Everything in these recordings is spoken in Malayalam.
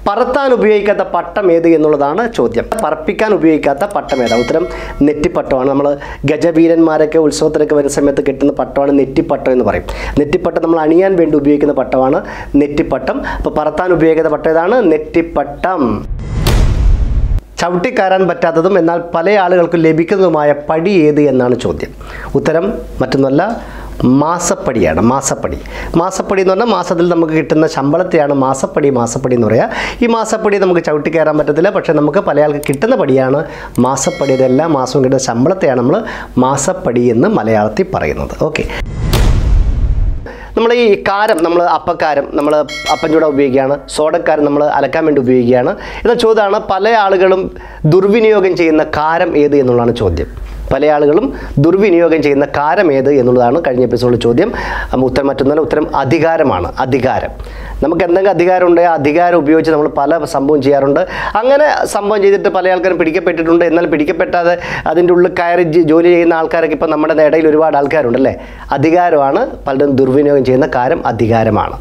പറത്താൻ ഉപയോഗിക്കാത്ത പട്ടം ഏത് എന്നുള്ളതാണ് ചോദ്യം പറപ്പിക്കാൻ ഉപയോഗിക്കാത്ത പട്ടം ഏതാണ് ഉത്തരം നെറ്റിപ്പട്ടമാണ് നമ്മൾ ഗജവീരന്മാരൊക്കെ ഉത്സവത്തിലൊക്കെ വരുന്ന സമയത്ത് കിട്ടുന്ന പട്ടമാണ് നെറ്റിപ്പട്ടം എന്ന് പറയും നെറ്റിപ്പട്ടം നമ്മൾ അണിയാൻ വേണ്ടി ഉപയോഗിക്കുന്ന പട്ടമാണ് നെറ്റിപ്പട്ടം അപ്പോൾ പറത്താൻ ഉപയോഗിക്കാത്ത പട്ടം ഏതാണ് നെറ്റിപ്പട്ടം ചവിട്ടിക്കയറാൻ പറ്റാത്തതും എന്നാൽ പല ആളുകൾക്കും ലഭിക്കുന്നതുമായ പടി ഏത് എന്നാണ് ചോദ്യം ഉത്തരം മറ്റൊന്നല്ല മാസപ്പടിയാണ് മാസപ്പടി മാസപ്പടി എന്ന് പറഞ്ഞാൽ മാസത്തിൽ നമുക്ക് കിട്ടുന്ന ശമ്പളത്തെയാണ് മാസപ്പടി മാസപ്പടി എന്ന് പറയുക ഈ മാസപ്പടി നമുക്ക് ചവിട്ടിക്കയറാൻ പറ്റത്തില്ല പക്ഷേ നമുക്ക് പല ആൾക്ക് കിട്ടുന്ന പടിയാണ് മാസപ്പടി ഇത് എല്ലാ മാസവും കിട്ടുന്ന ശമ്പളത്തെയാണ് നമ്മൾ മാസപ്പടി എന്ന് മലയാളത്തിൽ പറയുന്നത് ഓക്കെ നമ്മൾ ഈ കാരം നമ്മൾ അപ്പക്കാരം നമ്മൾ അപ്പം ചൂട ഉപയോഗിക്കുകയാണ് സോഡക്കാരം നമ്മൾ അലക്കാൻ വേണ്ടി ഉപയോഗിക്കുകയാണ് എന്ന ചോദ്യമാണ് പല ആളുകളും ദുർവിനിയോഗം ചെയ്യുന്ന കാരം ഏത് എന്നുള്ളതാണ് ചോദ്യം പല ആളുകളും ദുർവിനിയോഗം ചെയ്യുന്ന കാരം ഏത് എന്നുള്ളതാണ് കഴിഞ്ഞ എപ്പിസോഡിൽ ചോദ്യം അപ്പം ഉത്തരം മറ്റൊന്നല്ല ഉത്തരം അധികാരമാണ് അധികാരം നമുക്ക് എന്തെങ്കിലും അധികാരം ഉണ്ടെങ്കിൽ ആ അധികാരം ഉപയോഗിച്ച് നമ്മൾ പല സംഭവം ചെയ്യാറുണ്ട് അങ്ങനെ സംഭവം ചെയ്തിട്ട് പല ആൾക്കാരും പിടിക്കപ്പെട്ടിട്ടുണ്ട് എന്നാൽ പിടിക്കപ്പെട്ടാതെ അതിൻ്റെ ഉള്ളിൽ കയറി ജി- ജോലി ചെയ്യുന്ന ആൾക്കാരൊക്കെ ഇപ്പം നമ്മുടെ ഇടയിൽ ഒരുപാട് ആൾക്കാരുണ്ടല്ലേ അധികാരമാണ് പലരും ദുർവിനിയോഗം ചെയ്യുന്ന കാര്യം അധികാരമാണ്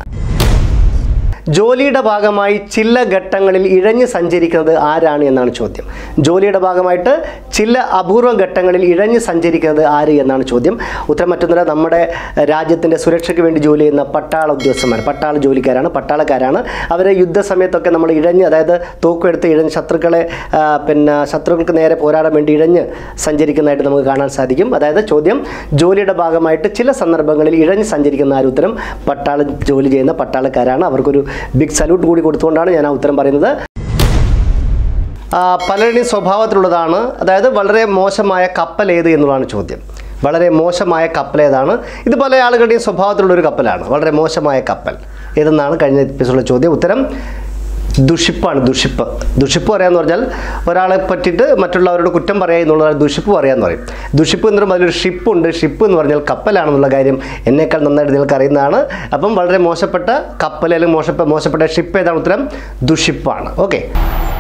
ജോലിയുടെ ഭാഗമായി ചില ഘട്ടങ്ങളിൽ ഇഴഞ്ഞ് സഞ്ചരിക്കുന്നത് ആരാണ് എന്നാണ് ചോദ്യം ജോലിയുടെ ഭാഗമായിട്ട് ചില അപൂർവ ഘട്ടങ്ങളിൽ ഇഴഞ്ഞ് സഞ്ചരിക്കുന്നത് ആര് എന്നാണ് ചോദ്യം ഉത്തരം മറ്റൊന്നുമില്ല നമ്മുടെ രാജ്യത്തിൻ്റെ സുരക്ഷയ്ക്ക് വേണ്ടി ജോലി ചെയ്യുന്ന പട്ടാള ഉദ്യോഗസ്ഥന്മാർ പട്ടാള ജോലിക്കാരാണ് പട്ടാളക്കാരാണ് അവർ യുദ്ധസമയത്തൊക്കെ നമ്മൾ ഇഴഞ്ഞ് അതായത് തോക്കെടുത്ത് ഇഴഞ്ഞ് ശത്രുക്കളെ ആ, പിന്നെ ശത്രുക്കൾക്ക് നേരെ പോരാടാൻ വേണ്ടി ഇഴഞ്ഞ് സഞ്ചരിക്കുന്നതായിട്ട് നമുക്ക് കാണാൻ സാധിക്കും അതായത് ചോദ്യം ജോലിയുടെ ഭാഗമായിട്ട് ചില സന്ദർഭങ്ങളിൽ ഇഴഞ്ഞ് സഞ്ചരിക്കുന്ന ആര് ഉത്തരം പട്ടാള ജോലി ചെയ്യുന്ന പട്ടാളക്കാരാണ് അവർക്കൊരു ബിഗ് സല്യൂട്ട് കൂടി കൊടുത്തുകൊണ്ടാണ് ഞാൻ ആ ഉത്തരം പറയുന്നത് ആ, പലരുടെയും സ്വഭാവത്തിലുള്ളതാണ് അതായത് വളരെ മോശമായ കപ്പൽ ഏത് എന്നുള്ളതാണ് ചോദ്യം വളരെ മോശമായ കപ്പൽ ഏതാണ് ഇത് പല ആളുകളുടെയും സ്വഭാവത്തിലുള്ള ഒരു കപ്പലാണ് വളരെ മോശമായ കപ്പൽ ഏതെന്നാണ് കഴിഞ്ഞ എപ്പിസോഡിലെ ചോദ്യം ഉത്തരം ദുഷിപ്പാണ് ദുഷിപ്പ് ദുഷിപ്പ് പറയാന്ന് പറഞ്ഞാൽ ഒരാളെ പറ്റിയിട്ട് മറ്റുള്ളവരോട് കുറ്റം പറയുക എന്നുള്ളതാണ് ദുഷിപ്പ് പറയാന്ന് പറയും ദുഷിപ്പ് എന്ന് പറയുമ്പോൾ അതിലൊരു ഷിപ്പുണ്ട് ഷിപ്പ് എന്ന് പറഞ്ഞാൽ കപ്പലാണെന്നുള്ള കാര്യം എന്നേക്കാൾ നന്നായിട്ട് നിങ്ങൾക്ക് അറിയുന്നതാണ് അപ്പം വളരെ മോശപ്പെട്ട കപ്പൽ അല്ലെങ്കിൽ മോശപ്പെട്ട മോശപ്പെട്ട ഷിപ്പ് ഏതാണ് ഉത്തരം ദുഷിപ്പാണ് ഓക്കെ